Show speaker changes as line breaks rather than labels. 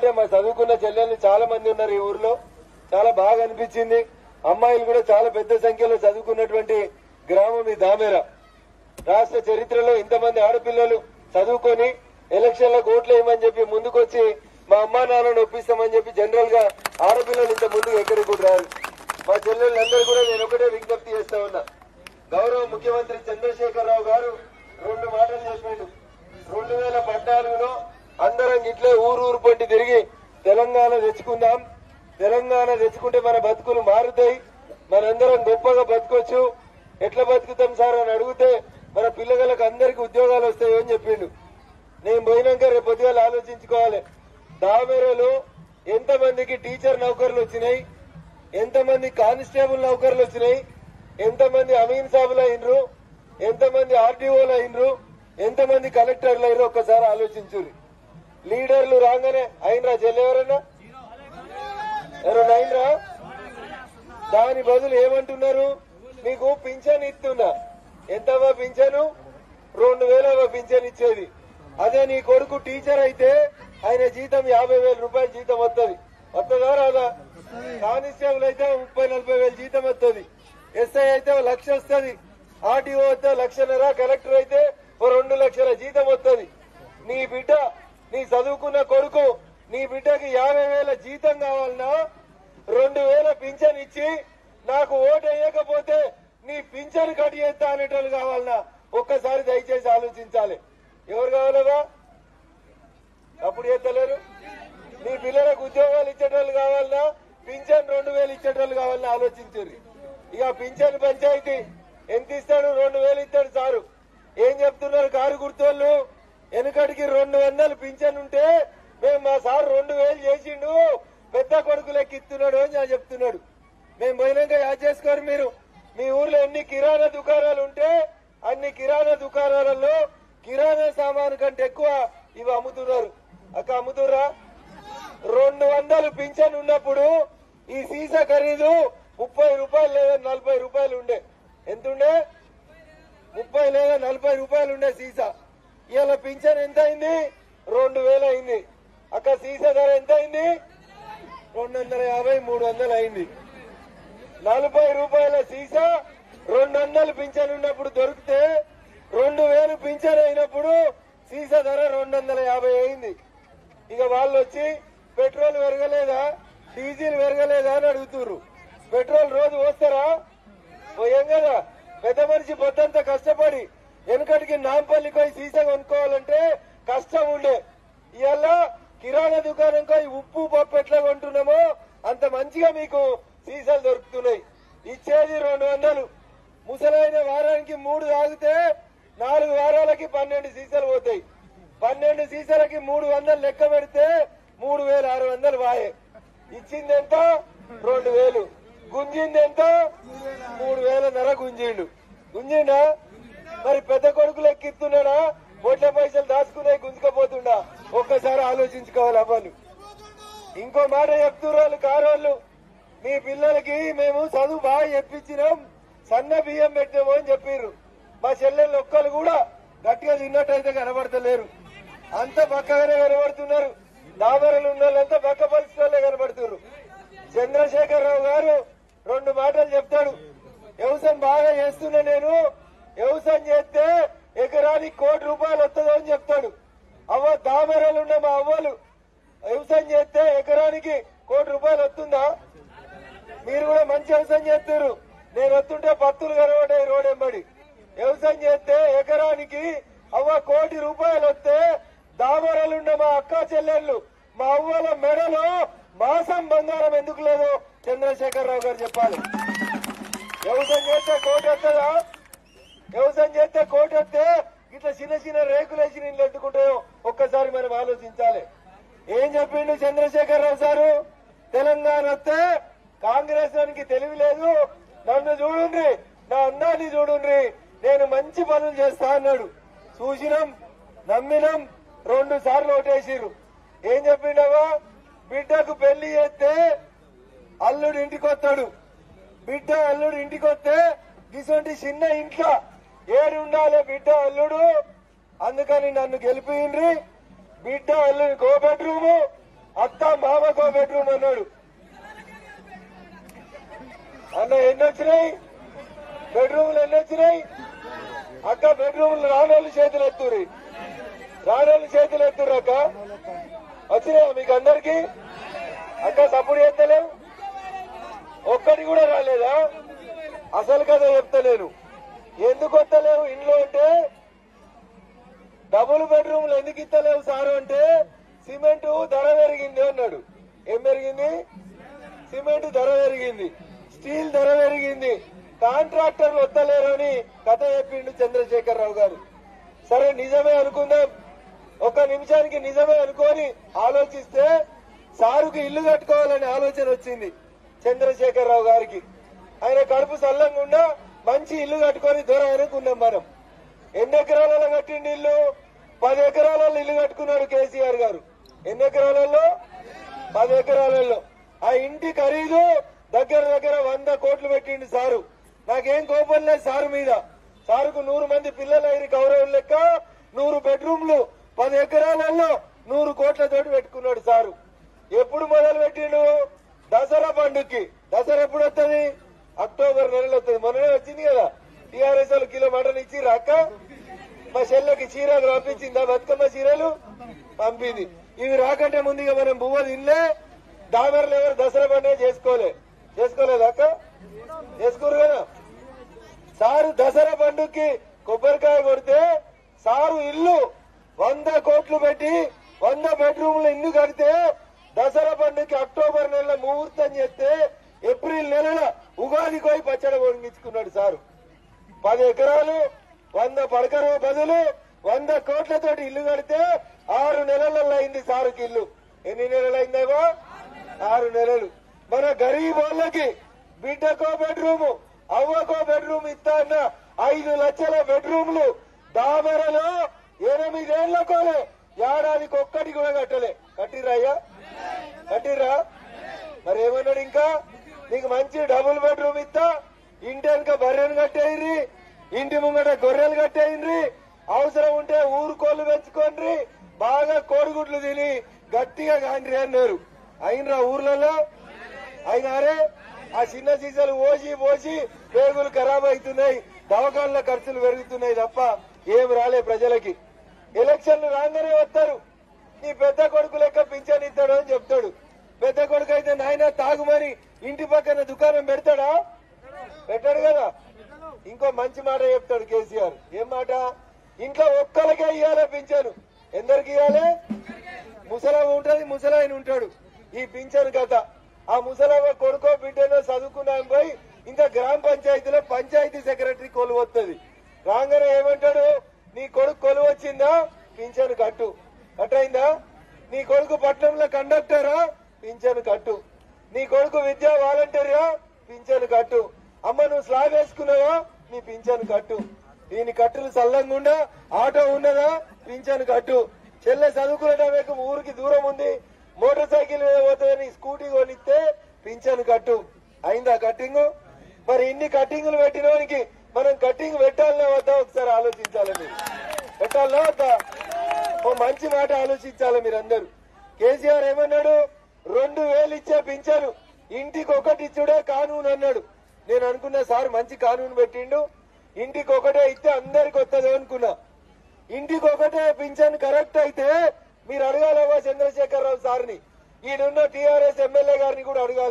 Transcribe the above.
ఒకటే మా చదువుకున్న చెల్లెళ్ళు చాలా మంది ఉన్నారు ఈ ఊర్లో చాలా బాగా అనిపించింది అమ్మాయిలు కూడా చాలా పెద్ద సంఖ్యలో చదువుకున్నటువంటి గ్రామం ఈ దామేరా రాష్ట్ర చరిత్రలో ఇంతమంది ఆడపిల్లలు చదువుకొని ఎలక్షన్లకు ఓట్లు వేయమని చెప్పి ముందుకొచ్చి మా అమ్మా నాన్నను ఒప్పిస్తామని చెప్పి జనరల్ గా ఆడపిల్లలు ఇంత ముందుకు ఎక్కడికి కూడా రారు మా చెల్లెళ్ళందరూ కూడా నేను ఒకటే విజ్ఞప్తి చేస్తా ఉన్నా గౌరవ ముఖ్యమంత్రి చంద్రశేఖరరావు గారు రెండు మాటలు చెప్పిండు రెండు వేల పద్నాలుగులో అందరం ఇట్లే ఊరు ఊరు పొంటి తిరిగి తెలంగాణ తెచ్చుకుందాం తెలంగాణ తెచ్చుకుంటే మన బతుకులు మారుతాయి మనందరం గొప్పగా బతకొచ్చు ఎట్లా బతుకుతాం సార్ అని అడిగితే మన పిల్లలకు అందరికి ఉద్యోగాలు వస్తాయి అని చెప్పిండు నేను పోయినాక రేపు పొద్దుగాల ఆలోచించుకోవాలి దామెరలో ఎంతమందికి టీచర్ నౌకర్లు వచ్చినాయి ఎంతమంది కానిస్టేబుల్ నౌకర్లు వచ్చినాయి ఎంతమంది అమీన్ సాబులు అయినరు ఎంతమంది ఆర్డీఓలు అయినరు ఎంతమంది కలెక్టర్లు అయినరు ఒక్కసారి ఆలోచించుర్రి లీడర్లు రాగానే అయినరా చెల్లెవరన్నా ఎవరన్నా అయినరా దాని బదులు ఏమంటున్నారు మీకు పింఛన్ ఇస్తున్నా ఎంతవా పింఛను రెండు వేలవ పింఛన్ ఇచ్చేది అదే నీ కొడుకు టీచర్ అయితే ఆయన జీతం యాభై వేల రూపాయల జీతం వస్తుంది వస్తుందా రాదా కానిస్టేబుల్ అయితే ముప్పై నలభై వేల జీతం వస్తుంది ఎస్ఐ అయితే ఓ లక్ష వస్తుంది ఆర్టీఓ అయితే లక్షన్నర కలెక్టర్ అయితే ఓ రెండు లక్షల జీతం వస్తుంది నీ బిడ్డ నీ చదువుకున్న కొడుకు నీ బిడ్డకి యాభై వేల జీతం కావాలన్నా రెండు వేల పింఛన్ ఇచ్చి నాకు ఓటు వేయకపోతే నీ పింఛన్ కట్ చేస్తా అనేటోళ్ళు కావాలన్నా ఒక్కసారి దయచేసి ఆలోచించాలి ఎవరు కావాలవా అప్పుడు చేస్తలేరు మీ పిల్లలకు ఉద్యోగాలు ఇచ్చేటోళ్ళు కావాలన్నా పింఛన్ రెండు వేలు ఇచ్చేటోళ్ళు కావాలన్నా ఆలోచించుర్రి ఇక పింఛన్ పంచాయతీ ఎంత ఇస్తాడు రెండు వేలు ఇస్తాడు సారు ఏం చెప్తున్నారు కారు గుర్తోళ్ళు వెనుకటికి రెండు వందలు పింఛన్ ఉంటే మేము మా సార్ రెండు వేలు చేసిండు పెద్ద కొడుకు లెక్క ఇస్తున్నాడు అని నేను చెప్తున్నాడు మేము పోయినాక యాద్ చేసుకోరు మీరు మీ ఊర్లో ఎన్ని కిరాణా దుకాణాలు ఉంటే అన్ని కిరాణా దుకాణాలలో కిరాణా సామాను కంటే ఎక్కువ ఇవి అమ్ముతున్నారు అక్క అమ్ముతుర్రా రెండు వందలు పింఛన్ ఉన్నప్పుడు ఈ సీసా ఖరీదు ముప్పై రూపాయలు లేదా నలభై రూపాయలు ఉండే ఎంత ఉండే ముప్పై లేదా నలభై రూపాయలు ఉండే సీసా ఇవాళ పింఛన్ ఎంత అయింది రెండు వేలు అయింది అక్క సీసా ధర ఎంత అయింది రెండు వందల యాభై మూడు వందలు అయింది నలభై రూపాయల సీసా రెండు వందలు పింఛన్ ఉన్నప్పుడు దొరికితే రెండు వేలు పింఛన్ అయినప్పుడు సీసా ధర రెండు వందల యాభై అయింది ఇక వాళ్ళు వచ్చి పెట్రోల్ పెరగలేదా డీజిల్ పెరగలేదా అని అడుగుతుర్రు పెట్రోల్ రోజు పోస్తారా పోయాం కదా పెద్ద మనిషి పొద్దంతా కష్టపడి వెనకటికి నాంపల్లికి పోయి సీసా కొనుక్కోవాలంటే కష్టం ఉండే ఇవాళ కిరాణా దుకాణం పోయి ఉప్పు పప్పు ఎట్లా కొంటున్నామో అంత మంచిగా మీకు సీసాలు దొరుకుతున్నాయి ఇచ్చేది రెండు వందలు ముసలైన వారానికి మూడు తాగితే నాలుగు వారాలకి పన్నెండు సీసాలు పోతాయి పన్నెండు సీసాలకి మూడు వందలు లెక్క పెడితే మూడు వేల ఆరు వందలు వాయే ఇచ్చింది ఎంత రెండు వేలు గుంజింది ఎంత మూడు వేల నర గుంజిండు గుంజిండా మరి పెద్ద కొడుకులు ఎక్కిస్తున్నాడా కోట్ల పైసలు దాచుకునే గుంజుకపోతుండా ఒక్కసారి ఆలోచించుకోవాలి అవ్వాలి ఇంకో మాట చెప్తున్నారు కారోళ్ళు మీ పిల్లలకి మేము చదువు బాగా చెప్పించినాం సన్న బియ్యం పెట్టాము అని చెప్పారు మా చెల్లెళ్ళు ఒక్కరు కూడా గట్టిగా తిన్నట్టయితే కనబడతలేరు అంత పక్కగానే కనబడుతున్నారు దాబరలు ఉన్న వాళ్ళంతా పక్క పరిస్థితుల్లో కనబడుతున్నారు చంద్రశేఖరరావు గారు రెండు మాటలు చెప్తాడు వ్యవసాయం బాగా చేస్తున్నా నేను వ్యవసాయం చేస్తే ఎకరానికి కోటి రూపాయలు వస్తుందో అని చెప్తాడు అవ్వ దాబరలు ఉన్న మా అవ్వలు వ్యవసాయం చేస్తే ఎకరానికి కోటి రూపాయలు వస్తుందా మీరు కూడా మంచి వ్యవసాయం చేస్తారు నేను వస్తుంటే పత్తులు కనబడ్డాయి రోడ్ ఎంబడి వ్యవసాయం చేస్తే ఎకరానికి అవ్వ కోటి రూపాయలు వస్తే దామరలున్న మా అక్క చెల్లెళ్ళు మా అవ్వల మెడలో మాసం బంగారం ఎందుకు లేదో చంద్రశేఖరరావు గారు చెప్పాలి వ్యవసాయం చేస్తే కోటి వస్తుందా వ్యవసాయం చేస్తే కోటి వస్తే ఇట్లా చిన్న చిన్న రేకులు వేసి నీళ్ళు ఎత్తుకుంటాయో ఒక్కసారి మనం ఆలోచించాలి ఏం చెప్పిండు చంద్రశేఖరరావు సారు తెలంగాణ వస్తే కాంగ్రెస్ వానికి తెలివి లేదు నన్ను చూడుండ్రి నా అందాన్ని చూడుండ్రి నేను మంచి పనులు చేస్తా అన్నాడు చూసినాం నమ్మినాం రెండు సార్లు ఓటేసిర్రు ఏం చెప్పిండవా బిడ్డకు పెళ్లి చేస్తే అల్లుడు ఇంటికి వస్తాడు బిడ్డ అల్లుడు ఇంటికి వస్తే ఇటువంటి చిన్న ఇంట్లో ఏడు ఉండాలి బిడ్డ అల్లుడు అందుకని నన్ను గెలిపిండ్రి బిడ్డ అల్లుడు కో బెడ్రూము అత్త మామకో బెడ్రూమ్ అన్నాడు అన్న ఎన్ని వచ్చినాయి బెడ్రూమ్లు ఎన్ని వచ్చినాయి అక్క బెడ్రూమ్లు రానోళ్ళు చేతులు ఎత్తురి రానోళ్ళు చేతులు ఎత్తురు అక్క వచ్చినాయా మీకు అందరికి అక్క సప్పుడు చేస్తలేవు ఒక్కటి కూడా రాలేదా అసలు కదా చెప్తలేను ఎందుకు వస్తలేవు ఇంట్లో అంటే డబుల్ బెడ్రూమ్లు ఎందుకు ఇస్తలేవు సారు అంటే సిమెంట్ ధర పెరిగింది అన్నాడు ఏం పెరిగింది సిమెంట్ ధర పెరిగింది స్టీల్ ధర పెరిగింది కాంట్రాక్టర్లు వస్తలేరు అని కథ చెప్పిండు చంద్రశేఖరరావు గారు సరే నిజమే అనుకుందాం ఒక నిమిషానికి నిజమే అనుకొని ఆలోచిస్తే సారుకు ఇల్లు కట్టుకోవాలనే ఆలోచన వచ్చింది చంద్రశేఖరరావు గారికి ఆయన కడుపు సల్లంగా మంచి ఇల్లు కట్టుకొని దూరం అనుకున్నాం మనం ఎన్ని ఎకరాలలో కట్టిండి ఇల్లు పది ఎకరాలలో ఇల్లు కట్టుకున్నాడు కేసీఆర్ గారు ఎన్ని ఎకరాలలో పది ఎకరాలలో ఆ ఇంటి ఖరీదు దగ్గర దగ్గర వంద కోట్లు పెట్టిండు సారు నాకేం కోపం లేదు సారు మీద సారుకు నూరు మంది పిల్లలు అయిన గౌరవం లెక్క నూరు బెడ్రూమ్లు పది ఎకరాలలో నూరు కోట్లతోటి పెట్టుకున్నాడు సారు ఎప్పుడు మొదలు పెట్టిండు దసరా పండుగకి దసరా ఎప్పుడు వస్తుంది అక్టోబర్ నెలలో వస్తుంది మొన్ననే వచ్చింది కదా టీఆర్ఎస్ వాళ్ళు కిలో మటన్ ఇచ్చి రాక మా చెల్లెకి చీర పంపించిందా బతుకమ్మ చీరలు పంపింది ఇవి రాకంటే ముందుగా మనం బువ్వ తినలే దామెరలు ఎవరు దసరా పండుగ చేసుకోలే చేసుకోలేదు అక్క చేసుకోరు కదా సారు దసరా పండుగకి కొబ్బరికాయ కొడితే సారు ఇల్లు వంద కోట్లు పెట్టి వంద బెడ్రూమ్లు ఇల్లు కడితే దసరా పండుగకి అక్టోబర్ నెల ముహూర్తం చేస్తే ఏప్రిల్ నెలల ఉగాది కోయి పచ్చడి పొంగించుకున్నాడు సారు పది ఎకరాలు వంద పడకరు బదులు వంద కోట్లతోటి ఇల్లు కడితే ఆరు నెలలలో అయింది సారుకి ఇల్లు ఎన్ని నెలలు అయిందేమో ఆరు నెలలు మన గరీబ్ వాళ్ళకి బిడ్డకో బెడ్రూమ్ అవ్వకో బెడ్రూమ్ ఇస్తా అన్న ఐదు లక్షల బెడ్రూమ్లు దామరలో ఎనిమిదేళ్లకోలే ఏడాదికి ఒక్కటి కూడా కట్టలే కట్టిర్రా అయ్యా కట్టిర్రా మరి ఏమన్నాడు ఇంకా నీకు మంచి డబుల్ బెడ్రూమ్ ఇస్తా ఇంటి వెనక బర్రెలు కట్టేయండి ఇంటి ముంగట గొర్రెలు కట్టేయండి అవసరం ఉంటే ఊరు కోళ్ళు పెంచుకోండి బాగా కోడిగుడ్లు తిని గట్టిగా కాండ్రి అన్నారు అయినరా ఊర్లలో అయినారే ఆ చిన్న సీసాలు పోసి పోసి పేగులు ఖరాబ్ అవుతున్నాయి దవాఖాన్ల ఖర్చులు పెరుగుతున్నాయి తప్ప ఏం రాలే ప్రజలకి ఎలక్షన్లు రాగానే వస్తారు నీ పెద్ద కొడుకు లెక్క పింఛన్ ఇస్తాడు అని చెప్తాడు పెద్ద కొడుకు అయితే నాయన తాగుమని ఇంటి పక్కన దుకాణం పెడతాడా పెట్టాడు కదా ఇంకో మంచి మాట చెప్తాడు కేసీఆర్ ఏం మాట ఇంట్లో ఒక్కరికే ఇవ్వాలే పింఛను ఎందరికి ఇవ్వాలి ముసలమ్మ ఉంటది ముసలాయన ఉంటాడు ఈ పింఛన్ కథ ఆ ముసలమ్మ కొడుకో బిడ్డనో చదువుకున్నాం పోయి ఇంకా గ్రామ పంచాయతీలో పంచాయతీ సెక్రటరీ కొలువు వస్తుంది రాగానే ఏమంటాడు నీ కొడుకు కొలువు వచ్చిందా పింఛను కట్టు కట్టయిందా నీ కొడుకు పట్నంలో కండక్టరా పింఛను కట్టు నీ కొడుకు విద్యా వాలంటీరా పింఛను కట్టు అమ్మ నువ్వు స్లాబ్ వేసుకున్నావా నీ పింఛను కట్టు దీని కట్టులు సల్లంగుండా ఆటో ఉన్నదా పింఛను కట్టు చెల్లె చదువుకునేటకు ఊరికి దూరం ఉంది మోటార్ సైకిల్ మీద పోతుందని స్కూటీ కొనిస్తే పింఛను కట్టు అయిందా కట్టింగ్ మరి ఇన్ని కట్టింగులు పెట్టినోనికి మనం కట్టింగ్ పెట్టాలనే వద్దా ఒకసారి ఆలోచించాలి మీరు పెట్టాలనా వద్దా ఓ మంచి మాట ఆలోచించాలి మీరందరూ కేసీఆర్ ఏమన్నాడు రెండు వేలు ఇచ్చే పింఛను ఇంటికి ఒకటి ఇచ్చుడే కానూన్ అన్నాడు నేను అనుకున్నా సార్ మంచి కానూన్ పెట్టిండు ఇంటికి ఒకటే ఇస్తే అందరికి వస్తుంది అనుకున్నా ఇంటికి ఒకటే పింఛన్ కరెక్ట్ అయితే మీరు అడగాలవ్వా చంద్రశేఖరరావు సార్ని ఈయనున్న టీఆర్ఎస్ ఎమ్మెల్యే గారిని కూడా అడగాలి